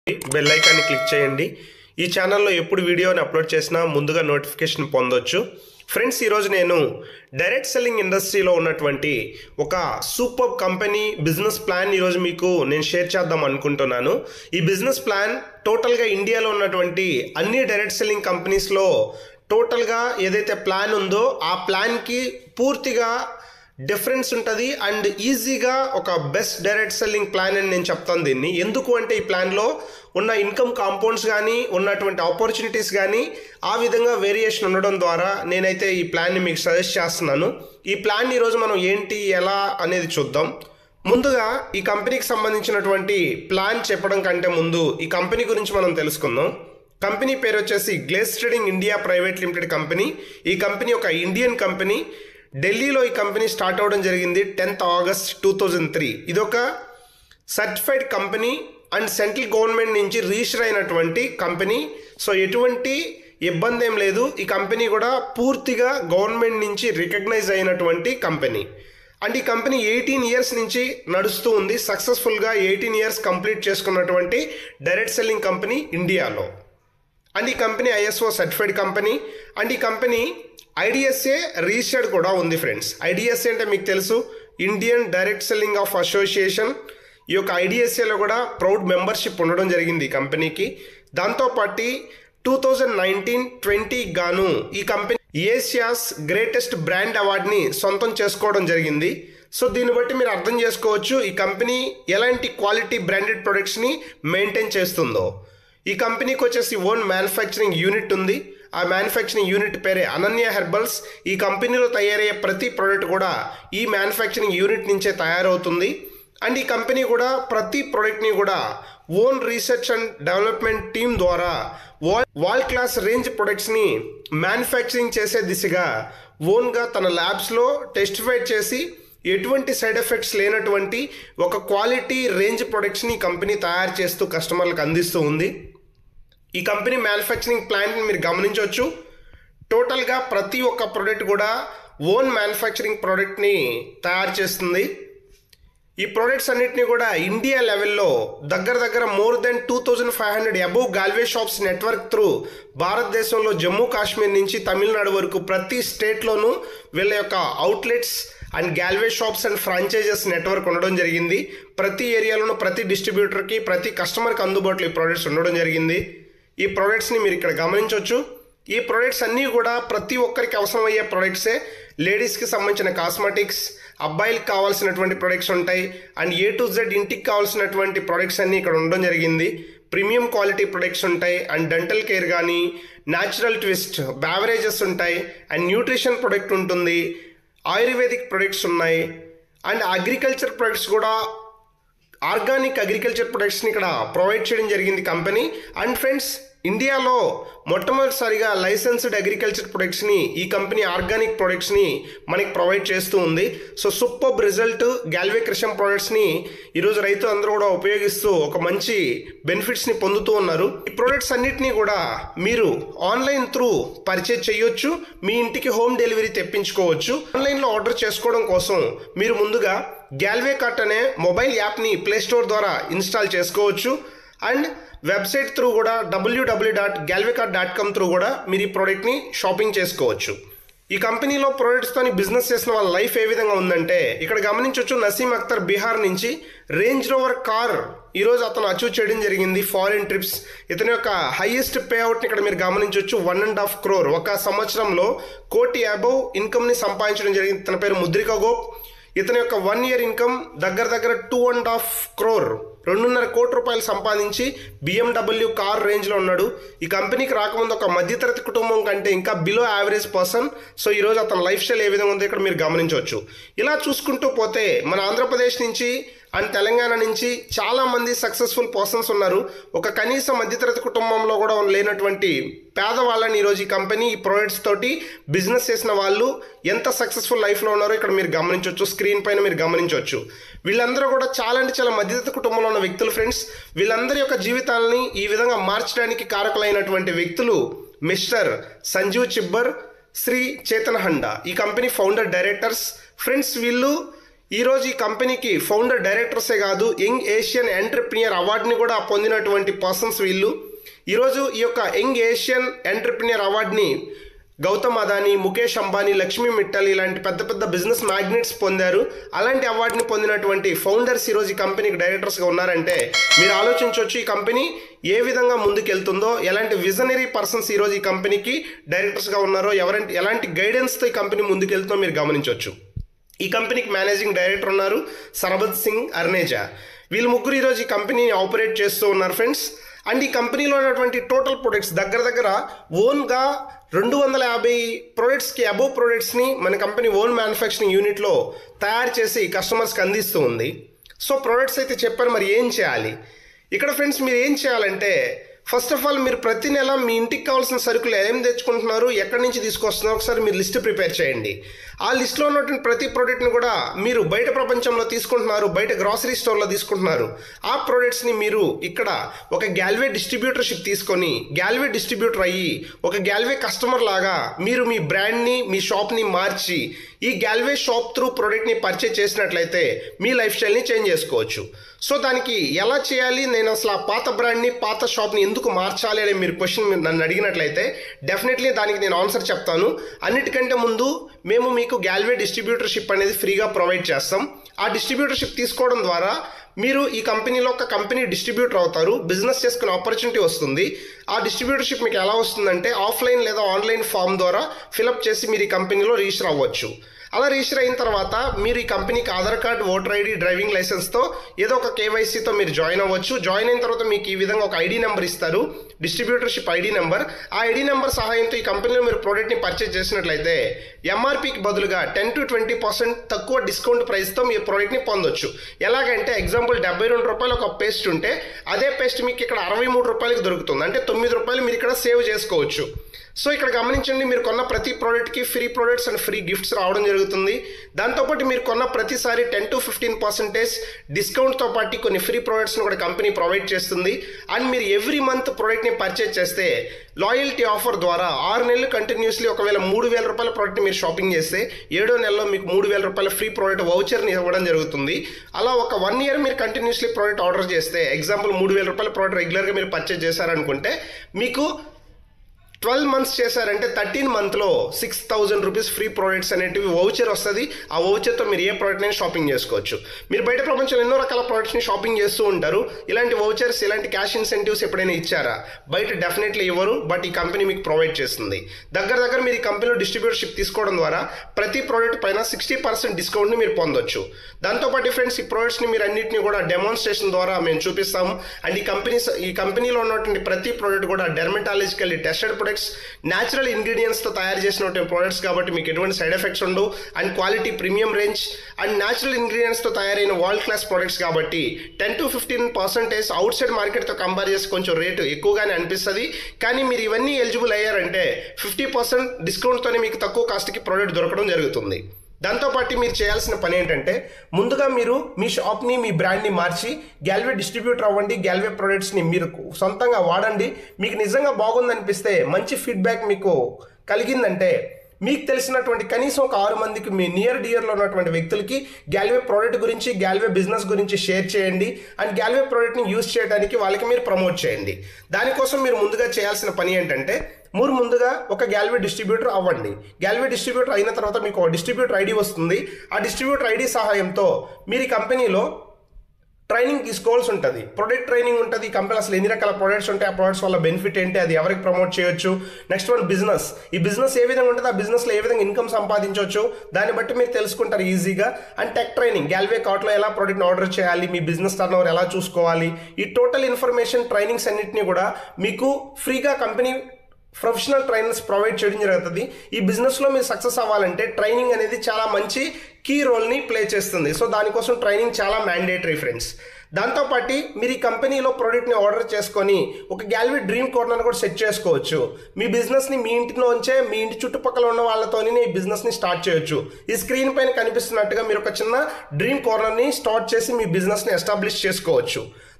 bell ఐకాన్ని click చేయండి ఈ ఛానల్లో ఎప్పుడు వీడియోని అప్లోడ్ చేసినా ముందుగా నోటిఫికేషన్ పొందొచ్చు ఫ్రెండ్స్ ఈరోజు నేను డైరెక్ట్ సెల్లింగ్ ఇండస్ట్రీలో ఉన్నటువంటి ఒక సూపర్ కంపెనీ బిజినెస్ ప్లాన్ ఈరోజు మీకు నేను షేర్ చేద్దాం అనుకుంటున్నాను ఈ బిజినెస్ ప్లాన్ టోటల్గా ఇండియాలో ఉన్నటువంటి అన్ని డైరెక్ట్ సెల్లింగ్ కంపెనీస్లో టోటల్గా ఏదైతే ప్లాన్ ఉందో ఆ ప్లాన్కి పూర్తిగా డిఫరెన్స్ ఉంటుంది అండ్ ఈజీగా ఒక బెస్ట్ డైరెక్ట్ సెల్లింగ్ ప్లాన్ అని నేను చెప్తాను దీన్ని ఎందుకు అంటే ఈ ప్లాన్లో ఉన్న ఇన్కమ్ కాంపౌండ్స్ కానీ ఉన్నటువంటి ఆపర్చునిటీస్ కానీ ఆ విధంగా వేరియేషన్ ఉండడం ద్వారా నేనైతే ఈ ప్లాన్ని మీకు సజెస్ట్ చేస్తున్నాను ఈ ప్లాన్ ఈరోజు మనం ఏంటి ఎలా అనేది చూద్దాం ముందుగా ఈ కంపెనీకి సంబంధించినటువంటి ప్లాన్ చెప్పడం కంటే ముందు ఈ కంపెనీ గురించి మనం తెలుసుకుందాం కంపెనీ పేరు వచ్చేసి Glace trading India private limited company ఈ కంపెనీ ఒక ఇండియన్ కంపెనీ ఢిల్లీలో ఈ కంపెనీ స్టార్ట్ అవ్వడం జరిగింది tenth August two thousand three ఇదొక certified company and central government నుంచి రిజిస్టర్ అయినటువంటి కంపెనీ సో ఎటువంటి ఇబ్బంది ఏం లేదు ఈ కంపెనీ కూడా పూర్తిగా గవర్నమెంట్ నుంచి రికగ్నైజ్ అయినటువంటి కంపెనీ అండ్ ఈ కంపెనీ ఎయిటీన్ ఇయర్స్ నుంచి నడుస్తూ ఉంది సక్సెస్ఫుల్గా ఎయిటీన్ ఇయర్స్ కంప్లీట్ చేసుకున్నటువంటి డైరెక్ట్ సెల్లింగ్ కంపెనీ ఇండియాలో అండ్ ఈ company ISO certified company and ఈ కంపెనీ ఐడిఎస్ఏ రిజిస్టర్డ్ కూడా ఉంది ఫ్రెండ్స్ ఐడిఎస్ఏ అంటే మీకు తెలుసు Indian direct selling of association ఈ యొక్క ఐడిఎస్ఏలో కూడా ప్రౌడ్ మెంబర్షిప్ ఉండడం జరిగింది ఈ కంపెనీకి దాంతోపాటు టూ థౌజండ్ నైన్టీన్ ట్వంటీ గాను ఈ కంపెనీ ఏషియాస్ గ్రేటెస్ట్ బ్రాండ్ అవార్డ్ని సొంతం చేసుకోవడం జరిగింది సో దీన్ని బట్టి మీరు అర్థం చేసుకోవచ్చు ఈ కంపెనీ ఎలాంటి క్వాలిటీ బ్రాండెడ్ ప్రొడక్ట్స్ని మెయింటైన్ చేస్తుందో ఈ కంపెనీకి వచ్చేసి ఓన్ మ్యానుఫ్యాక్చరింగ్ యూనిట్ ఉంది ఆ మ్యానుఫ్యాక్చరింగ్ యూనిట్ పేరే అనన్య హెర్బల్స్ ఈ కంపెనీలో తయారయ్యే ప్రతి ప్రోడక్ట్ కూడా ఈ మ్యానుఫ్యాక్చరింగ్ యూనిట్ నుంచే తయారవుతుంది అండ్ ఈ కంపెనీ కూడా ప్రతి ప్రోడక్ట్ని కూడా own research and development team ద్వారా వాల్ వాల్ క్లాస్ రేంజ్ ప్రొడక్ట్స్ని మ్యానుఫ్యాక్చరింగ్ చేసే దిశగా ఓన్గా తన ల్యాబ్స్లో టెస్టిఫైడ్ చేసి ఎటువంటి సైడ్ ఎఫెక్ట్స్ లేనటువంటి ఒక క్వాలిటీ రేంజ్ ప్రొడక్ట్స్ని ఈ కంపెనీ తయారు చేస్తూ కస్టమర్లకు అందిస్తూ ఉంది ఈ కంపెనీ మ్యానుఫ్యాక్చరింగ్ ప్లాంట్ని మీరు గమనించవచ్చు టోటల్గా ప్రతి ఒక్క ప్రోడక్ట్ కూడా ఓన్ మ్యానుఫ్యాక్చరింగ్ ప్రోడక్ట్ని తయారు చేస్తుంది ఈ ప్రోడక్ట్స్ అన్నిటిని కూడా ఇండియా లెవెల్లో దగ్గర దగ్గర more than two thousand five hundred above Galway shops network through భారతదేశంలో జమ్మూ కాశ్మీర్ నుంచి తమిళనాడు వరకు ప్రతి స్టేట్లోనూ వీళ్ళ యొక్క outlets and Galway shops and franchises network ఉండడం జరిగింది ప్రతి ఏరియాలోనూ ప్రతి డిస్ట్రిబ్యూటర్కి ప్రతి కస్టమర్కి అందుబాటులో ఈ ప్రోడక్ట్స్ ఉండడం జరిగింది ఈ ప్రోడక్ట్స్ని మీరు ఇక్కడ గమనించవచ్చు ఈ ప్రోడక్ట్స్ అన్నీ కూడా ప్రతి ఒక్కరికి అవసరమయ్యే ప్రోడక్ట్సే లేడీస్కి సంబంధించిన కాస్మెటిక్స్ అబ్బాయిలకు కావాల్సినటువంటి ప్రొడక్ట్స్ ఉంటాయి అండ్ ఏ టు జెడ్ ఇంటికి కావాల్సినటువంటి ప్రొడక్ట్స్ అన్నీ ఇక్కడ ఉండడం జరిగింది ప్రీమియం క్వాలిటీ ప్రొడక్ట్స్ ఉంటాయి అండ్ డెంటల్ కేర్ కానీ న్యాచురల్ ట్విస్ట్ బ్యావరేజెస్ ఉంటాయి అండ్ న్యూట్రిషన్ ప్రొడక్ట్ ఉంటుంది ఆయుర్వేదిక్ ప్రొడక్ట్స్ ఉన్నాయి అండ్ అగ్రికల్చర్ ప్రొడక్ట్స్ కూడా ఆర్గానిక్ అగ్రికల్చర్ ప్రొడక్ట్స్ని ఇక్కడ ప్రొవైడ్ చేయడం జరిగింది కంపెనీ అండ్ ఫ్రెండ్స్ ఇండియాలో మొట్టమొదటిసారిగా లైసెన్స్డ్ అగ్రికల్చర్ ప్రొడక్ట్స్ని ఈ కంపెనీ ఆర్గానిక్ ప్రొడక్ట్స్ని మనకి ప్రొవైడ్ చేస్తూ ఉంది సో సూపర్ రిజల్ట్ గ్యాల్వే క్రిషం ప్రొడక్ట్స్ని ఈరోజు రైతులు అందరూ కూడా ఉపయోగిస్తూ ఒక మంచి బెనిఫిట్స్ని పొందుతూ ఉన్నారు ఈ ప్రొడక్ట్స్ అన్నిటినీ కూడా మీరు ఆన్లైన్ త్రూ పర్చేజ్ చేయొచ్చు మీ ఇంటికి హోమ్ డెలివరీ తెప్పించుకోవచ్చు ఆన్లైన్లో ఆర్డర్ చేసుకోవడం కోసం మీరు ముందుగా గ్యాల్వే కార్ట్ అనే మొబైల్ యాప్ని ప్లేస్టోర్ ద్వారా ఇన్స్టాల్ చేసుకోవచ్చు అండ్ వెబ్సైట్ త్రూ కూడా WWW dot Galway cart dot com through కూడా మీరు ఈ ప్రోడక్ట్ని షాపింగ్ చేసుకోవచ్చు ఈ కంపెనీలో ప్రోడక్ట్స్తోని బిజినెస్ చేసిన వాళ్ళ లైఫ్ ఏ విధంగా ఉందంటే ఇక్కడ గమనించవచ్చు నసీం అఖ్తర్ బీహార్ నుంచి రేంజ్ రోవర్ కార్ ఈరోజు అతను అచీవ్ చేయడం జరిగింది ఫారిన్ ట్రిప్స్ ఇతని యొక్క హైయెస్ట్ పే అవుట్ని ఇక్కడ మీరు గమనించవచ్చు వన్ అండ్ హాఫ్ క్రోర్ ఒక సంవత్సరంలో కోటి అబౌవ్ ఇన్కమ్ని సంపాదించడం జరిగింది తన పేరు ముద్రిక గోప్ ఇతని యొక్క వన్ ఇయర్ ఇన్కమ్ దగ్గర దగ్గర టూ అండ్ హాఫ్ క్రోర్ రెండున్నర కోటి రూపాయలు సంపాదించి బిఎండబ్ల్యూ కార్ రేంజ్లో ఉన్నాడు ఈ కంపెనీకి రాకముందు ఒక మధ్యతరగతి కుటుంబం కంటే ఇంకా బిలో యావరేజ్ పర్సన్ సో ఈరోజు అతని లైఫ్ స్టైల్ ఏ విధంగా ఉందో ఇక్కడ మీరు గమనించవచ్చు ఇలా చూసుకుంటూ పోతే మన ఆంధ్రప్రదేశ్ నుంచి అండ్ తెలంగాణ నుంచి చాలా మంది సక్సెస్ఫుల్ పర్సన్స్ ఉన్నారు ఒక కనీస మధ్యతరగతి కుటుంబంలో కూడా లేనటువంటి పేదవాళ్ళని ఈరోజు ఈ కంపెనీ ఈ ప్రొడక్ట్స్ తోటి బిజినెస్ చేసిన వాళ్ళు ఎంత సక్సెస్ఫుల్ లైఫ్లో ఉన్నారో ఇక్కడ మీరు గమనించవచ్చు స్క్రీన్ పైన మీరు గమనించవచ్చు వీళ్ళందరూ కూడా చాలా అంటే చాలా మధ్యతరగతి కుటుంబంలో ఉన్న వ్యక్తులు ఫ్రెండ్స్ వీళ్ళందరి యొక్క జీవితాలని ఈ విధంగా మార్చడానికి కారకులైనటువంటి వ్యక్తులు మిస్టర్ సంజీవ్ చిబ్బర్ శ్రీ చేతన్ హండా ఈ కంపెనీ ఫౌండర్ డైరెక్టర్స్ ఫ్రెండ్స్ వీళ్ళు ఈరోజు ఈ కంపెనీకి ఫౌండర్ డైరెక్టర్సే కాదు యంగ్ ఏషియన్ ఎంటర్ప్రినియర్ అవార్డుని కూడా పొందినటువంటి పర్సన్స్ వీళ్ళు ఈరోజు ఈ యొక్క యంగ్ ఏషియన్ ఎంటర్ప్రినియర్ అవార్డుని గౌతమ్ అదానీ ముఖేష్ అంబానీ లక్ష్మీ మిట్టల్ ఇలాంటి పెద్ద పెద్ద బిజినెస్ మ్యాగ్నెట్స్ పొందారు అలాంటి అవార్డుని పొందినటువంటి ఫౌండర్స్ ఈరోజు ఈ కంపెనీకి డైరెక్టర్స్గా ఉన్నారంటే మీరు ఆలోచించవచ్చు ఈ కంపెనీ ఏ విధంగా ముందుకెళ్తుందో ఎలాంటి విజనరీ పర్సన్స్ ఈరోజు ఈ కంపెనీకి డైరెక్టర్స్గా ఉన్నారో ఎవరంటి ఎలాంటి గైడెన్స్తో ఈ కంపెనీ ముందుకెళ్తుందో మీరు గమనించవచ్చు ఈ కంపెనీకి మేనేజింగ్ డైరెక్టర్ ఉన్నారు సరబత్ సింగ్ అర్నేజా వీళ్ళు ముగ్గురు ఈరోజు ఈ కంపెనీని ఆపరేట్ చేస్తూ ఉన్నారు ఫ్రెండ్స్ అండ్ ఈ కంపెనీలో ఉన్నటువంటి టోటల్ ప్రొడక్ట్స్ దగ్గర దగ్గర ఓన్గా రెండు వందల యాభై ప్రొడక్ట్స్కి అబోవ్ ప్రొడక్ట్స్ని మన కంపెనీ ఓన్ మ్యానుఫ్యాక్చరింగ్ యూనిట్లో తయారు చేసి కస్టమర్స్కి అందిస్తూ ఉంది సో ప్రొడక్ట్స్ అయితే చెప్పారు మరి ఏం చేయాలి ఇక్కడ ఫ్రెండ్స్ మీరు ఏం చేయాలంటే ఫస్ట్ ఆఫ్ ఆల్ మీరు ప్రతి నెల మీ ఇంటికి కావాల్సిన సరుకులు ఏం తెచ్చుకుంటున్నారు ఎక్కడి నుంచి తీసుకొస్తున్నారు ఒకసారి మీరు లిస్ట్ ప్రిపేర్ చేయండి ఆ లిస్ట్లో ఉన్నటువంటి ప్రతి ప్రోడక్ట్ని కూడా మీరు బయట ప్రపంచంలో తీసుకుంటున్నారు బయట గ్రాసరీ స్టోర్లో తీసుకుంటున్నారు ఆ ప్రోడక్ట్స్ని మీరు ఇక్కడ ఒక గ్యాల్వే డిస్ట్రిబ్యూటర్షిప్ తీసుకొని గ్యాల్వే డిస్ట్రిబ్యూటర్ అయ్యి ఒక గ్యాల్వే కస్టమర్ లాగా మీరు మీ బ్రాండ్ని మీ షాప్ని మార్చి ఈ గ్యాల్వే షాప్ త్రూ ప్రోడక్ట్ని పర్చేజ్ చేసినట్లయితే మీ లైఫ్ స్టైల్ని చేంజ్ చేసుకోవచ్చు సో దానికి ఎలా చేయాలి నేను అసలు ఆ పాత బ్రాండ్ని పాత షాప్ని ఎందుకు మార్చాలి అనే మీరు క్వశ్చన్ నన్ను అడిగినట్లయితే డెఫినెట్లీ దానికి నేను ఆన్సర్ చెప్తాను అన్నిటికంటే ముందు మేము మీకు గ్యాల్వే డిస్ట్రిబ్యూటర్షిప్ అనేది ఫ్రీగా ప్రొవైడ్ చేస్తాం ఆ డిస్ట్రిబ్యూటర్షిప్ తీసుకోవడం ద్వారా మీరు ఈ కంపెనీలో ఒక కంపెనీ డిస్ట్రిబ్యూటర్ అవుతారు బిజినెస్ చేసుకునే ఆపర్చునిటీ వస్తుంది ఆ డిస్ట్రిబ్యూటర్షిప్ మీకు ఎలా వస్తుందంటే ఆఫ్లైన్ లేదా ఆన్లైన్ ఫామ్ ద్వారా ఫిలప్ చేసి మీరు ఈ కంపెనీలో రిజిస్టర్ అవ్వచ్చు అలా రిజిస్టర్ అయిన తర్వాత మీరు ఈ కంపెనీకి Aadhaar card voter ID driving లైసెన్స్తో ఏదో ఒక కేవైసీతో మీరు జాయిన్ అవ్వచ్చు జాయిన్ అయిన తర్వాత మీకు ఈ విధంగా ఒక ఐడి నెంబర్ ఇస్తారు డిస్ట్రిబ్యూటర్షిప్ ఐడి నెంబర్ ఆ ఐడి నెంబర్ సహాయంతో ఈ కంపెనీలో మీరు ప్రోడక్ట్ని పర్చేజ్ చేసినట్లయితే ఎంఆర్పికి బదులుగా టెన్ టు ట్వంటీ పర్సెంట్ తక్కువ డిస్కౌంట్ ప్రైస్తో మీ ప్రోడక్ట్ని పొందొచ్చు ఎలాగంటే ఎగ్జాంపుల్ డెబ్బై రెండు రూపాయలు ఒక పేస్ట్ ఉంటే అదే పేస్ట్ మీకు ఇక్కడ అరవై మూడు రూపాయలకి దొరుకుతుంది అంటే తొమ్మిది రూపాయలు మీరు ఇక్కడ సేవ్ చేసుకోవచ్చు సో ఇక్కడ గమనించండి మీరు కొన్న ప్రతి ప్రోడక్ట్కి free products and free gifts రావడం జరుగుతుంది దాంతోపాటు మీరు కొన్న ప్రతిసారి టెన్ టు ఫిఫ్టీన్ పర్సెంటేజ్ డిస్కౌంట్తో పాటు కొన్ని ఫ్రీ ప్రోడక్ట్స్ని కూడా కంపెనీ ప్రొవైడ్ చేస్తుంది అండ్ మీరు ఎవ్రీ మంత్ ప్రోడక్ట్ని పర్చేజ్ చేస్తే లాయల్టీ ఆఫర్ ద్వారా ఆరు నెలలు కంటిన్యూస్లీ ఒకవేళ మూడు వేల రూపాయల ప్రోడక్ట్ మీరు షాపింగ్ చేస్తే ఏడో నెలలో మీకు మూడు వేల రూపాయల ఫ్రీ ప్రోడక్ట్ వౌచర్ని ఇవ్వడం జరుగుతుంది అలా ఒక వన్ ఇయర్ మీరు కంటిన్యూస్లీ ప్రోడక్ట్ ఆర్డర్ చేస్తే ఎగ్జాంపుల్ మూడు వేల రూపాయల ప్రోడక్ట్ రెగ్యులర్గా మీరు పర్చేజ్ చేశారనుకుంటే మీకు ట్వెల్వ్ మంత్స్ చేశారంటే థర్టీన్ మంత్లో six thousand rupees free products అనేటివి వౌచర్ వస్తుంది ఆ వౌచర్తో మీరు ఏ ప్రోడక్ట్ అయినా షాపింగ్ చేసుకోవచ్చు మీరు బయట ప్రపంచంలో ఎన్నో రకాల ప్రోడక్ట్స్ని షాపింగ్ చేస్తూ ఉంటారు ఇలాంటి వౌచర్స్ ఇలాంటి క్యాష్ ఇన్సెంటివ్స్ ఎప్పుడైనా ఇచ్చారా బయట డెఫినెట్లీ ఇవ్వరు బట్ ఈ కంపెనీ మీకు ప్రొవైడ్ చేస్తుంది దగ్గర దగ్గర మీరు ఈ కంపెనీలో డిస్ట్రిబ్యూటర్షిప్ తీసుకోవడం ద్వారా ప్రతి ప్రోడక్ట్ పైన సిక్స్టీ పర్సెంట్ డిస్కౌంట్ని మీరు పొందొచ్చు దాంతోపాటు ఫ్రెండ్స్ ఈ ప్రోడక్ట్స్ని మీరు అన్నింటినీ కూడా డెమాన్స్ట్రేషన్ ద్వారా మేము చూపిస్తాము అండ్ ఈ కంపెనీ ఈ కంపెనీలో ఉన్నటువంటి ప్రతి ప్రోడక్ట్ కూడా డెర్మటాలజికల్లీ టెస్టెడ్ ప్రొడక్ట్స్ న్యాచురల్ ఇంగ్రీడియంట్స్తో తయారు చేసినటువంటి ప్రోడక్ట్స్ కాబట్టి మీకు ఎటువంటి సైడ్ ఎఫెక్ట్స్ ఉండవు and quality premium range and natural ఇంగ్రీడియంట్స్తో తయారైన వరల్డ్ క్లాస్ ప్రొడక్ట్స్ కాబట్టి ten to fifteen percentage outside మార్కెట్తో కంపేర్ చేసి కొంచెం రేటు ఎక్కువగానే అనిపిస్తుంది కానీ మీరు ఇవన్నీ ఎలిజిబుల్ అయ్యారంటే ఫిఫ్టీ పర్సెంట్ డిస్కౌంట్తోనే మీకు తక్కువ కాస్ట్కి ప్రోడక్ట్ దొరకడం జరుగుతుంది దాంతోపాటు మీరు చేయాల్సిన పని ఏంటంటే ముందుగా మీరు మీ షాప్ని మీ బ్రాండ్ని మార్చి గ్యాల్వే డిస్ట్రిబ్యూటర్ అవ్వండి గ్యాల్వే ప్రొడక్ట్స్ని మీరు సొంతంగా వాడండి మీకు నిజంగా బాగుందనిపిస్తే మంచి ఫీడ్బ్యాక్ మీకు కలిగిందంటే మీకు తెలిసినటువంటి కనీసం ఒక ఆరు మందికి మీ నియర్ డియర్లో ఉన్నటువంటి వ్యక్తులకి గ్యాల్వే ప్రోడక్ట్ గురించి గ్యాల్వే బిజినెస్ గురించి షేర్ చేయండి అండ్ గ్యాల్వే ప్రోడక్ట్ని యూజ్ చేయడానికి వాళ్ళకి మీరు ప్రమోట్ చేయండి దానికోసం మీరు ముందుగా చేయాల్సిన పని ఏంటంటే మీరు ముందుగా ఒక గ్యాల్వే డిస్ట్రిబ్యూటర్ అవ్వండి గ్యాల్వే డిస్ట్రిబ్యూటర్ అయిన తర్వాత మీకు ఒక డిస్ట్రిబ్యూటర్ ఐడి వస్తుంది ఆ డిస్ట్రిబ్యూటర్ ఐడి సహాయంతో మీరు ఈ కంపెనీలో ట్రైనింగ్ తీసుకోవాల్సి ఉంటుంది ప్రొడక్ట్ ట్రైనింగ్ ఉంటుంది ఈ కంపెనీ అసలు ఎన్ని రకాల ప్రొడక్ట్స్ ఉంటాయి ఆ ప్రొడక్ట్స్ వల్ల బెనిఫిట్ ఏంటి అది ఎవరికి ప్రమోట్ చేయొచ్చు నెక్స్ట్ వన్ బిజినెస్ ఈ బిజినెస్ ఏ విధంగా ఉంటుంది ఆ బిజినెస్లో ఏ విధంగా ఇన్కమ్ సంపాదించవచ్చు దాన్ని బట్టి మీరు తెలుసుకుంటారు ఈజీగా అండ్ టెక్ ట్రైనింగ్ గ్యాల్వే కార్ట్లో ఎలా ప్రోడక్ట్ని ఆర్డర్ చేయాలి మీ బిజినెస్ టర్న్ ఓవర్ ఎలా చూసుకోవాలి ఈ టోటల్ ఇన్ఫర్మేషన్ ట్రైనింగ్స్ అన్నింటినీ కూడా మీకు ఫ్రీగా కంపెనీ ప్రొఫెషనల్ ట్రైనర్స్ ప్రొవైడ్ చేయడం జరుగుతుంది ఈ బిజినెస్లో మీరు సక్సెస్ అవ్వాలంటే ట్రైనింగ్ అనేది చాలా మంచి కీ రోల్ని ప్లే చేస్తుంది సో దానికోసం ట్రైనింగ్ చాలా మ్యాండేటరీ ఫ్రెండ్స్ దాంతోపాటు మీరు ఈ కంపెనీలో ప్రోడక్ట్ని ఆర్డర్ చేసుకొని ఒక గ్యాల్వీ డ్రీమ్ కార్నర్ కూడా సెట్ చేసుకోవచ్చు మీ బిజినెస్ని మీ ఇంటిలో ఉంచే మీ ఇంటి చుట్టుపక్కల ఉన్న వాళ్ళతోనే ఈ బిజినెస్ని స్టార్ట్ చేయొచ్చు ఈ స్క్రీన్ పైన కనిపిస్తున్నట్టుగా మీరు ఒక చిన్న డ్రీమ్ కార్నర్ని స్టార్ట్ చేసి మీ బిజినెస్ని ఎస్టాబ్లిష్ చేసుకోవచ్చు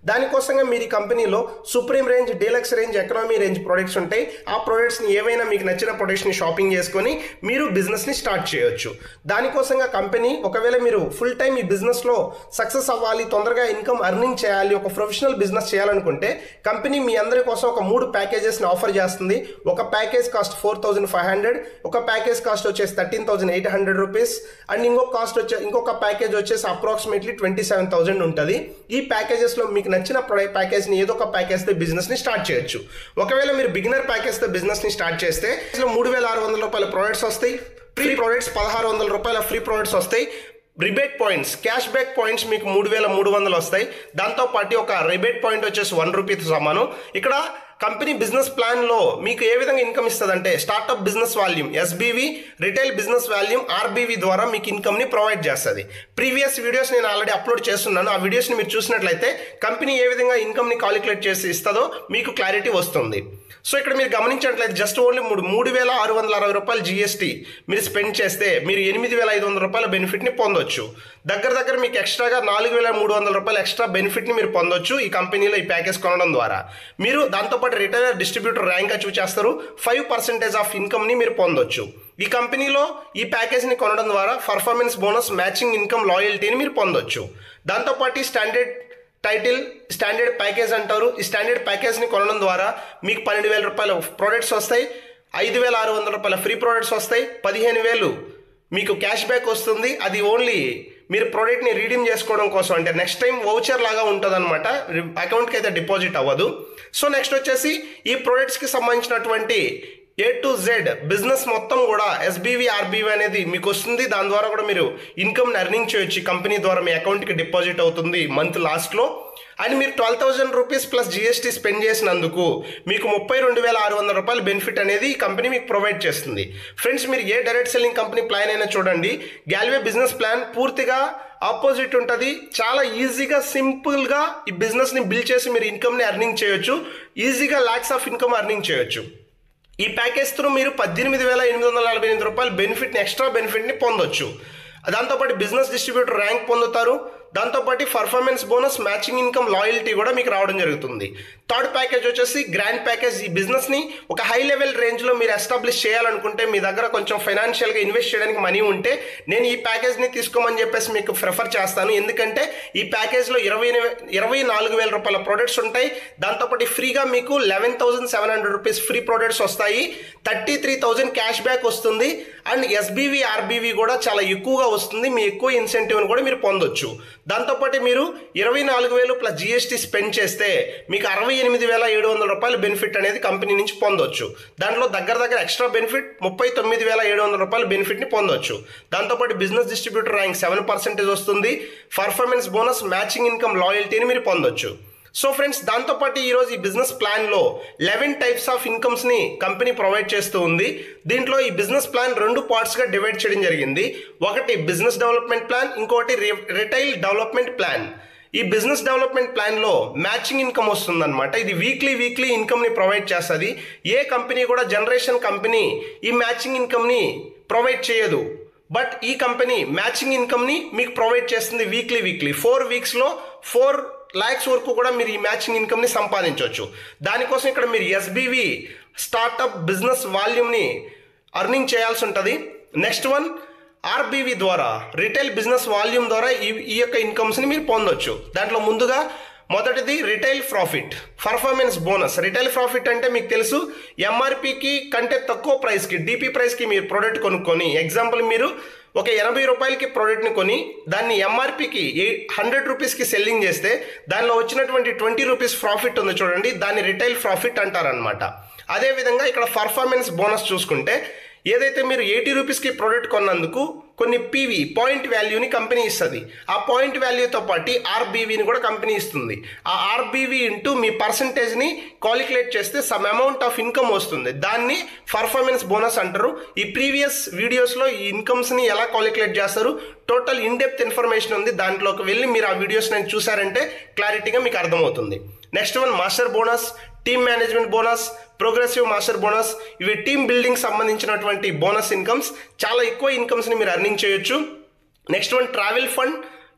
దానికోసంగా మీరు ఈ కంపెనీలో supreme range deluxe range economy range products ఉంటాయి ఆ ప్రొడక్ట్స్ని ఏవైనా మీకు నచ్చిన ప్రొడక్ట్స్ని షాపింగ్ చేసుకొని మీరు బిజినెస్ని స్టార్ట్ చేయొచ్చు దానికోసంగా కంపెనీ ఒకవేళ మీరు ఫుల్ టైం ఈ బిజినెస్లో సక్సెస్ అవ్వాలి తొందరగా ఇన్కమ్ అర్నింగ్ చేయాలి ఒక ప్రొఫెషనల్ బిజినెస్ చేయాలనుకుంటే కంపెనీ మీ అందరి కోసం ఒక మూడు ప్యాకేజెస్ని ఆఫర్ చేస్తుంది ఒక package cost four thousand five hundred ఒక ప్యాకేజ్ కాస్ట్ వచ్చేసి thirteen thousand eight hundred rupees and ఇంకొక కాస్ట్ వచ్చే ఇంకొక ప్యాకేజ్ వచ్చేసి అప్రాక్సిమేట్లీ ట్వంటీ సెవెన్ థౌసండ్ ఉంటుంది ఈ ప్యాకేజెస్లో మీకు నచ్చిన ప్రొడక్ట్ ప్యాకేజ్ని ఏదో ఒక ప్యాకేజ్తో బిజినెస్ని స్టార్ట్ చేయొచ్చు ఒకవేళ మీరు బిగినర్ ప్యాకేజ్తో బిజినెస్ని స్టార్ట్ చేస్తే ఇందులో మూడు వేల ఆరు వందల రూపాయల ప్రొడక్ట్స్ వస్తాయి ఫ్రీ ప్రొడక్ట్స్ పదహారు వందల రూపాయల ఫ్రీ ప్రొడక్ట్స్ వస్తాయి rebate points cash back points మీకు మూడు వేల మూడు వందలు వస్తాయి దాంతో పాటు ఒక రిబేట్ పాయింట్ వచ్చేసి వన్ రూపీతో సమానం ఇక్కడ కంపెనీ బిజినెస్ ప్లాన్లో మీకు ఏ విధంగా ఇన్కమ్ ఇస్తుందంటే startup business volume SBV retail business volume RBV ద్వారా మీకు ఇన్కమ్ని ప్రొవైడ్ చేస్తుంది ప్రీవియస్ వీడియోస్ నేను ఆల్రెడీ అప్లోడ్ చేస్తున్నాను ఆ వీడియోస్ని మీరు చూసినట్లయితే కంపెనీ ఏ విధంగా ఇన్కమ్ని కాలిక్యులేట్ చేసి ఇస్తుందో మీకు క్లారిటీ వస్తుంది సో ఇక్కడ మీరు గమనించినట్లయితే జస్ట్ ఓన్లీ మూడు మూడు వేల ఆరు వందల అరవై రూపాయలు జీఎస్టీ మీరు స్పెండ్ చేస్తే మీరు ఎనిమిది వేల ఐదు వందల రూపాయల బెనిఫిట్ని పొందొచ్చు దగ్గర దగ్గర మీకు ఎక్స్ట్రాగా నాలుగు వేల మూడు వందల రూపాయల ఎక్స్ట్రా బెనిఫిట్ని మీరు పొందొచ్చు ఈ కంపెనీలో ఈ ప్యాకేజ్ కొనడం ద్వారా మీరు దాంతోపాటు రిటైలర్ డిస్ట్రిబ్యూటర్ ర్యాంక్ అచీవ్ చేస్తారు ఫైవ్ పర్సెంటేజ్ ఆఫ్ ఇన్కమ్ని మీరు పొందొచ్చు ఈ కంపెనీలో ఈ ప్యాకేజ్ని కొనడం ద్వారా పర్ఫార్మెన్స్ బోనస్ మ్యాచింగ్ ఇన్కమ్ లాయల్టీని మీరు పొందొచ్చు దాంతోపాటు స్టాండర్డ్ టైటిల్ స్టాండర్డ్ ప్యాకేజ్ అంటారు ఈ స్టాండర్డ్ ప్యాకేజ్ని కొనడం ద్వారా మీకు పన్నెండు వేల రూపాయల ప్రొడక్ట్స్ వస్తాయి ఐదు వేల ఆరు వందల రూపాయల ఫ్రీ ప్రొడక్ట్స్ వస్తాయి పదిహేను వేలు మీకు క్యాష్ బ్యాక్ వస్తుంది అది ఓన్లీ మీరు ప్రోడక్ట్ని రీడీమ్ చేసుకోవడం కోసం అంటే నెక్స్ట్ టైం వౌచర్ లాగా ఉంటుంది అనమాట అకౌంట్కి అయితే డిపాజిట్ అవ్వదు సో నెక్స్ట్ వచ్చేసి ఈ ప్రోడక్ట్స్కి సంబంధించినటువంటి ఏ టు జెడ్ బిజినెస్ మొత్తం కూడా ఎస్బీవి ఆర్బీవి అనేది మీకు వస్తుంది దాని ద్వారా కూడా మీరు ఇన్కమ్ని ఎర్నింగ్ చేయొచ్చు ఈ కంపెనీ ద్వారా మీ అకౌంట్కి డిపాజిట్ అవుతుంది మంత్ లాస్ట్లో అండ్ మీరు twelve thousand rupees plus GST spend చేసినందుకు మీకు ముప్పై రెండు వేల ఆరు వందల రూపాయల బెనిఫిట్ అనేది ఈ కంపెనీ మీకు ప్రొవైడ్ చేస్తుంది ఫ్రెండ్స్ మీరు ఏ డైరెక్ట్ సెల్లింగ్ కంపెనీ ప్లాన్ అయినా చూడండి గ్యాల్వే బిజినెస్ ప్లాన్ పూర్తిగా ఆపోజిట్ ఉంటుంది చాలా ఈజీగా సింపుల్గా ఈ బిజినెస్ని బిల్డ్ చేసి మీరు ఇన్కమ్ని ఎర్నింగ్ చేయొచ్చు ఈజీగా ల్యాక్స్ ఆఫ్ ఇన్కమ్ ఎర్నింగ్ చేయొచ్చు ఈ ప్యాకేజ్ త్రూ మీరు పద్దెనిమిది వేల ఎనిమిది వందల నలభై ఎనిమిది రూపాయల బెనిఫిట్ని ఎక్స్ట్రా బెనిఫిట్ని పొందొచ్చు దాంతోపాటు బిజినెస్ డిస్ట్రిబ్యూటర్ ర్యాంక్ పొందుతారు దాంతోపాటు performance bonus matching income loyalty కూడా మీకు రావడం జరుగుతుంది థర్డ్ ప్యాకేజ్ వచ్చేసి గ్రాండ్ ప్యాకేజ్ ఈ బిజినెస్ని ఒక హై లెవెల్ రేంజ్లో మీరు ఎస్టాబ్లిష్ చేయాలనుకుంటే మీ దగ్గర కొంచెం ఫైనాన్షియల్గా ఇన్వెస్ట్ చేయడానికి మనీ ఉంటే నేను ఈ ప్యాకేజ్ని తీసుకోమని చెప్పేసి మీకు ప్రిఫర్ చేస్తాను ఎందుకంటే ఈ ప్యాకేజ్లో ఇరవై ఇరవై నాలుగు వేల రూపాయల ప్రొడక్ట్స్ ఉంటాయి దాంతోపాటు ఫ్రీగా మీకు eleven thousand seven hundred rupees free products వస్తాయి thirty three thousand cash back వస్తుంది అండ్ ఎస్బీవి ఆర్బీవి కూడా చాలా ఎక్కువగా వస్తుంది మీ ఎక్కువ ఇన్సెంటివ్ని కూడా మీరు పొందొచ్చు దాంతోపాటు మీరు ఇరవై నాలుగు వేలు ప్లస్ జిఎస్టీ స్పెండ్ చేస్తే మీకు అరవై ఎనిమిది వేల ఏడు వందల రూపాయల బెనిఫిట్ అనేది కంపెనీ నుంచి పొందొచ్చు దాంట్లో దగ్గర దగ్గర ఎక్స్ట్రా బెనిఫిట్ ముప్పై తొమ్మిది వేల ఏడు వందల రూపాయల బెనిఫిట్ని పొందొచ్చు దాంతోపాటు business distributor rank seven percentage వస్తుంది పర్ఫార్మెన్స్ బోనస్ మ్యాచింగ్ ఇన్కమ్ లాయల్టీని మీరు పొందొచ్చు సో ఫ్రెండ్స్ దాంతోపాటు ఈరోజు ఈ బిజినెస్ ప్లాన్లో లెవెన్ టైప్స్ ఆఫ్ ఇన్కమ్స్ని కంపెనీ ప్రొవైడ్ చేస్తూ ఉంది దీంట్లో ఈ బిజినెస్ ప్లాన్ రెండు పార్ట్స్గా డివైడ్ చేయడం జరిగింది ఒకటి బిజినెస్ డెవలప్మెంట్ ప్లాన్ ఇంకోటి రిటైల్ డెవలప్మెంట్ ప్లాన్ ఈ బిజినెస్ డెవలప్మెంట్ ప్లాన్లో మ్యాచింగ్ ఇన్కమ్ వస్తుందన్నమాట ఇది వీక్లీ వీక్లీ ఇన్కమ్ని ప్రొవైడ్ చేస్తుంది ఏ కంపెనీ కూడా జనరేషన్ కంపెనీ ఈ మ్యాచింగ్ ఇన్కమ్ని ప్రొవైడ్ చేయదు బట్ ఈ కంపెనీ మ్యాచింగ్ ఇన్కమ్ని మీకు ప్రొవైడ్ చేస్తుంది వీక్లీ వీక్లీ ఫోర్ వీక్స్లో ఫోర్ ల్యాక్స్ వరకు కూడా మీరు ఈ మ్యాచింగ్ ఇన్కమ్ని సంపాదించవచ్చు దానికోసం ఇక్కడ మీరు ఎస్బీవి స్టార్టప్ బిజినెస్ వాల్యూమ్ని అర్నింగ్ చేయాల్సి ఉంటుంది నెక్స్ట్ వన్ ఆర్బీవి ద్వారా రిటైల్ బిజినెస్ వాల్యూమ్ ద్వారా ఈ ఈ యొక్క ఇన్కమ్స్ని మీరు పొందొచ్చు దాంట్లో ముందుగా మొదటిది retail profit performance bonus retail profit అంటే మీకు తెలుసు ఎంఆర్పికి కంటే తక్కువ ప్రైస్కి డిపి ప్రైస్కి మీరు ప్రోడక్ట్ కొనుక్కొని ఎగ్జాంపుల్ మీరు ఒక ఎనభై రూపాయలకి ప్రోడక్ట్ని కొని దాన్ని ఎంఆర్పికి హండ్రెడ్ రూపీస్కి సెల్లింగ్ చేస్తే దానిలో వచ్చినటువంటి ట్వంటీ రూపీస్ ప్రాఫిట్ ఉంది చూడండి దాన్ని రిటైల్ ప్రాఫిట్ అంటారనమాట అదేవిధంగా ఇక్కడ పర్ఫార్మెన్స్ బోనస్ చూసుకుంటే ఏదైతే మీరు ఎయిటీ రూపీస్కి ప్రోడక్ట్ కొన్నందుకు కొన్ని పీవీ పాయింట్ వాల్యూని కంపెనీ ఇస్తుంది ఆ పాయింట్ వాల్యూతో పాటు ఆర్బీవీని కూడా కంపెనీ ఇస్తుంది ఆ ఆర్బీవీ ఇంటూ మీ పర్సంటేజ్ని కాలిక్యులేట్ చేస్తే సమ్ అమౌంట్ ఆఫ్ ఇన్కమ్ వస్తుంది దాన్ని పర్ఫార్మెన్స్ బోనస్ అంటారు ఈ ప్రీవియస్ వీడియోస్లో ఈ ఇన్కమ్స్ని ఎలా కాలిక్యులేట్ చేస్తారు టోటల్ ఇన్ డెప్త్ ఇన్ఫర్మేషన్ ఉంది దాంట్లోకి వెళ్ళి మీరు ఆ వీడియోస్ నేను చూసారంటే క్లారిటీగా మీకు అర్థమవుతుంది next one master bonus team management bonus progressive master bonus ఇవి టీమ్ బిల్డింగ్ సంబంధించినటువంటి బోనస్ ఇన్కమ్స్ చాలా ఎక్కువ ఇన్కమ్స్ని మీరు అర్నింగ్ చేయొచ్చు next one travel fund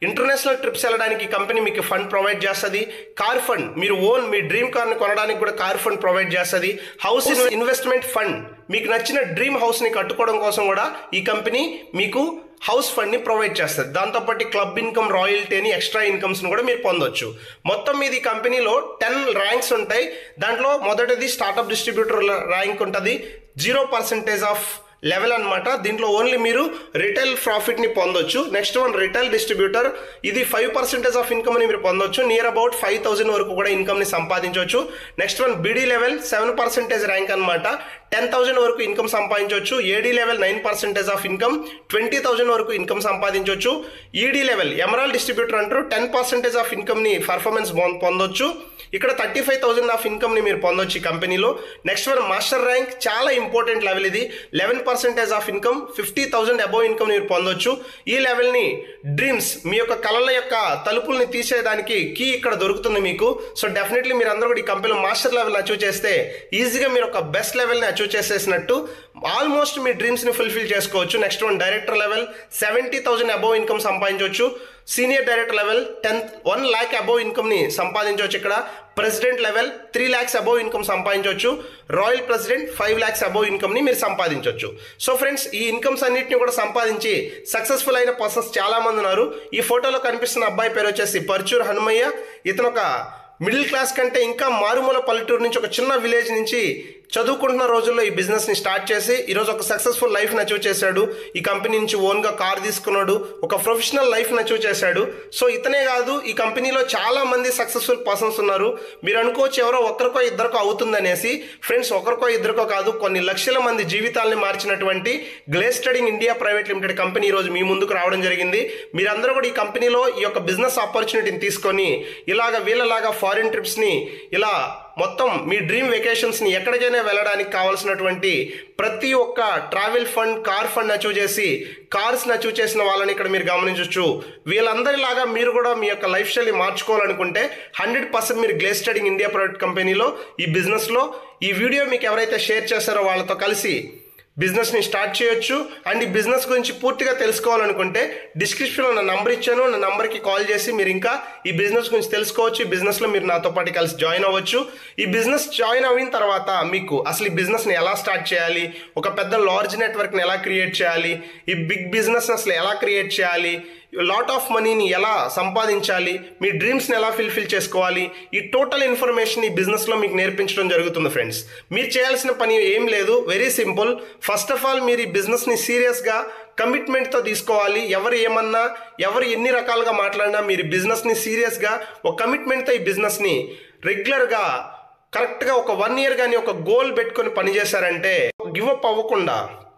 international trips వెళ్ళడానికి ఈ కంపెనీ మీకు ఫండ్ ప్రొవైడ్ చేస్తుంది కార్ ఫండ్ మీరు ఓన్ మీ డ్రీమ్ కార్ని కొనడానికి కూడా కార్ ఫండ్ ప్రొవైడ్ చేస్తుంది హౌస్ ఇన్వెస్ట్మెంట్ ఫండ్ మీకు నచ్చిన డ్రీమ్ హౌస్ని కట్టుకోవడం కోసం కూడా ఈ కంపెనీ మీకు హౌస్ ఫండ్ని ప్రొవైడ్ చేస్తుంది దాంతోపాటు క్లబ్ ఇన్కమ్ రాయల్టీ అని ఎక్స్ట్రా ఇన్కమ్స్ని కూడా మీరు పొందొచ్చు మొత్తం మీది కంపెనీలో టెన్ ర్యాంక్స్ ఉంటాయి దాంట్లో మొదటిది స్టార్టప్ డిస్ట్రిబ్యూటర్ ర్యాంక్ ఉంటుంది జీరో పర్సెంటేజ్ ఆఫ్ లెవెల్ అనమాట దీంట్లో ఓన్లీ మీరు రిటైల్ ప్రాఫిట్ని పొందొచ్చు నెక్స్ట్ వన్ రిటైల్ డిస్ట్రిబ్యూటర్ ఇది ఫైవ్ పర్సెంటేజ్ ఆఫ్ ఇన్కమ్ని మీరు పొందొచ్చు నియర్ అబౌట్ ఫైవ్ థౌసండ్ వరకు కూడా ఇన్కమ్ని సంపాదించవచ్చు next one BD level seven percentage rank అనమాట టెన్ థౌసండ్ వరకు ఇన్కమ్ సంపాదించవచ్చు AD level nine percentage of income twenty thousand వరకు ఇన్కమ్ సంపాదించవచ్చు ఈడీ లెవెల్ ఎమరాల్ డిస్ట్రిబ్యూటర్ అంటారు టెన్ పర్సెంటేజ్ ఆఫ్ ఇన్కమ్ని పర్ఫార్మెన్స్ పొందొచ్చు ఇక్కడ థర్టీ ఫైవ్ థౌసండ్ ఆఫ్ ఇన్కమ్ని మీరు పొందొచ్చు ఈ కంపెనీలో నెక్స్ట్ వన్ మాస్టర్ ర్యాంక్ చాలా ఇంపార్టెంట్ లెవెల్ ఇది eleven percentage of income fifty thousand above income మీరు పొందొచ్చు ఈ లెవెల్ని డ్రీమ్స్ మీ యొక్క కళల యొక్క తలుపుల్ని తీసేయడానికి కీ ఇక్కడ దొరుకుతుంది మీకు సో డెఫినెట్లీ మీరు అందరూ కూడా ఈ కంపెనీలో మాస్టర్ లెవెల్ అచీవ్ చేస్తే ఈజీగా మీరు ఒక బెస్ట్ లెవెల్ని అచీవ్ చేసేసినట్టు ఆల్మోస్ట్ మీ డ్రీమ్స్ని ఫుల్ఫిల్ చేసుకోవచ్చు next one director level seventy thousand above income సంపాదించవచ్చు senior director level tenth one lakh above ఇన్కమ్ని సంపాదించవచ్చు ఇక్కడ president level three lakhs above income సంపాదించవచ్చు royal president five lakhs above ఇన్కమ్ని మీరు సంపాదించవచ్చు సో ఫ్రెండ్స్ ఈ ఇన్కమ్స్ అన్నింటిని కూడా సంపాదించి సక్సెస్ఫుల్ అయిన పర్సన్స్ చాలా మంది ఉన్నారు ఈ ఫోటోలో కనిపిస్తున్న అబ్బాయి పేరు వచ్చేసి పర్చూర్ హనుమయ్య ఇతను ఒక మిడిల్ క్లాస్ కంటే ఇంకా మారుమూల పల్లెటూరు నుంచి ఒక చిన్న విలేజ్ నుంచి చదువుకుంటున్న రోజుల్లో ఈ బిజినెస్ని స్టార్ట్ చేసి ఈరోజు ఒక సక్సెస్ఫుల్ లైఫ్ని అచీవ్ చేశాడు ఈ కంపెనీ నుంచి ఓన్గా కార్ తీసుకున్నాడు ఒక ప్రొఫెషనల్ లైఫ్ని అచీవ్ చేశాడు సో ఇతనే కాదు ఈ కంపెనీలో చాలా మంది సక్సెస్ఫుల్ పర్సన్స్ ఉన్నారు మీరు అనుకోవచ్చు ఎవరో ఒక్కరికో ఇద్దరికో అవుతుందనేసి ఫ్రెండ్స్ ఒకరికో ఇద్దరికో కాదు కొన్ని లక్షల మంది జీవితాలని మార్చినటువంటి Glaze Trading India private limited company ఈరోజు మీ ముందుకు రావడం జరిగింది మీరందరూ కూడా ఈ కంపెనీలో ఈ యొక్క బిజినెస్ ఆపర్చునిటీని తీసుకొని ఇలాగ వీళ్ళలాగా ఫారిన్ ట్రిప్స్ని ఇలా మొత్తం మీ డ్రీమ్ వెకేషన్స్ని ఎక్కడికైనా వెళ్ళడానికి కావాల్సినటువంటి ప్రతి ఒక్క travel fund car fund achieve చేసి కార్స్ని అచీవ్ చేసిన వాళ్ళని ఇక్కడ మీరు గమనించవచ్చు వీళ్ళందరిలాగా మీరు కూడా మీ యొక్క లైఫ్ స్టైల్ని మార్చుకోవాలనుకుంటే హండ్రెడ్ పర్సెంట్ మీరు గ్లేస్ స్టడింగ్ ఇండియా ప్రైవేట్ కంపెనీలో ఈ బిజినెస్లో ఈ వీడియో మీకు ఎవరైతే షేర్ చేస్తారో వాళ్ళతో కలిసి బిజినెస్ని స్టార్ట్ చేయొచ్చు అండ్ ఈ బిజినెస్ గురించి పూర్తిగా తెలుసుకోవాలనుకుంటే డిస్క్రిప్షన్లో నా నంబర్ ఇచ్చాను నా నంబర్కి కాల్ చేసి మీరు ఇంకా ఈ బిజినెస్ గురించి తెలుసుకోవచ్చు ఈ బిజినెస్లో మీరు నాతో పాటు కలిసి జాయిన్ అవ్వచ్చు ఈ బిజినెస్ జాయిన్ అయిన తర్వాత మీకు అసలు ఈ బిజినెస్ని ఎలా స్టార్ట్ చేయాలి ఒక పెద్ద లార్జ్ నెట్వర్క్ని ఎలా క్రియేట్ చేయాలి ఈ బిగ్ బిజినెస్ అసలు ఎలా క్రియేట్ చేయాలి లాట్ ఆఫ్ మనీని ఎలా సంపాదించాలి మీ డ్రీమ్స్ని ఎలా ఫిల్ఫిల్ చేసుకోవాలి ఈ టోటల్ ఇన్ఫర్మేషన్ ఈ బిజినెస్లో మీకు నేర్పించడం జరుగుతుంది ఫ్రెండ్స్ మీరు చేయాల్సిన పని ఏం లేదు very simple first of all మీరు ఈ బిజినెస్ని సీరియస్గా కమిట్మెంట్తో తీసుకోవాలి ఎవరు ఏమన్నా ఎవరు ఎన్ని రకాలుగా మాట్లాడినా మీరు బిజినెస్ని సీరియస్గా ఒక కమిట్మెంట్తో ఈ బిజినెస్ని రెగ్యులర్గా కరెక్ట్గా ఒక వన్ ఇయర్ కానీ ఒక గోల్ పెట్టుకొని పనిచేశారంటే గివ్ అప్ అవ్వకుండా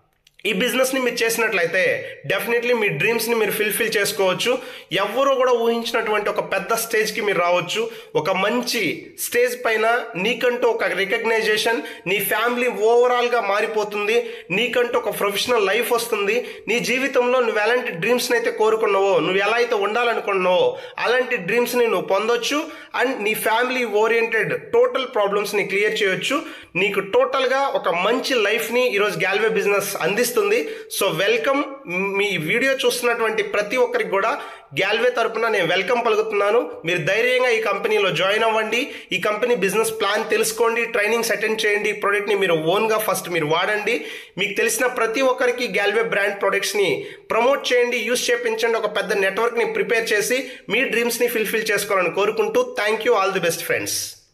ఈ బిజినెస్ని మీరు చేసినట్లయితే డెఫినెట్లీ మీ డ్రీమ్స్ని మీరు ఫిల్ఫిల్ చేసుకోవచ్చు ఎవరు కూడా ఊహించినటువంటి ఒక పెద్ద స్టేజ్కి మీరు రావచ్చు ఒక మంచి స్టేజ్ పైన నీకంటూ ఒక రికగ్నైజేషన్ నీ ఫ్యామిలీ ఓవరాల్గా మారిపోతుంది నీకంటూ ఒక ప్రొఫెషనల్ లైఫ్ వస్తుంది నీ జీవితంలో నువ్వు ఎలాంటి డ్రీమ్స్ని అయితే కోరుకున్నావో నువ్వు ఎలా అయితే ఉండాలనుకున్నావో అలాంటి డ్రీమ్స్ని నువ్వు పొందొచ్చు అండ్ నీ ఫ్యామిలీ ఓరియంటెడ్ టోటల్ ప్రాబ్లమ్స్ని క్లియర్ చేయొచ్చు నీకు టోటల్గా ఒక మంచి లైఫ్ని ఈరోజు గ్యాల్వే బిజినెస్ అందిస్తుంది సో వెల్కమ్ మీ వీడియో చూస్తున్నటువంటి ప్రతి ఒక్కరికి కూడా గ్యాల్వే తరపున నేను వెల్కమ్ పలుకుతున్నాను మీరు ధైర్యంగా ఈ కంపెనీలో జాయిన్ అవ్వండి ఈ కంపెనీ బిజినెస్ ప్లాన్ తెలుసుకోండి ట్రైనింగ్స్ అటెండ్ చేయండి ఈ ప్రోడక్ట్ని మీరు ఓన్గా ఫస్ట్ మీరు వాడండి మీకు తెలిసిన ప్రతి ఒక్కరికి గ్యాల్వే బ్రాండ్ ప్రొడక్ట్స్ని ప్రమోట్ చేయండి యూస్ చేయించండి ఒక పెద్ద నెట్వర్క్ని ప్రిపేర్ చేసి మీ డ్రీమ్స్ని ఫిల్ఫిల్ చేసుకోవాలని కోరుకుంటూ thank you all the best friends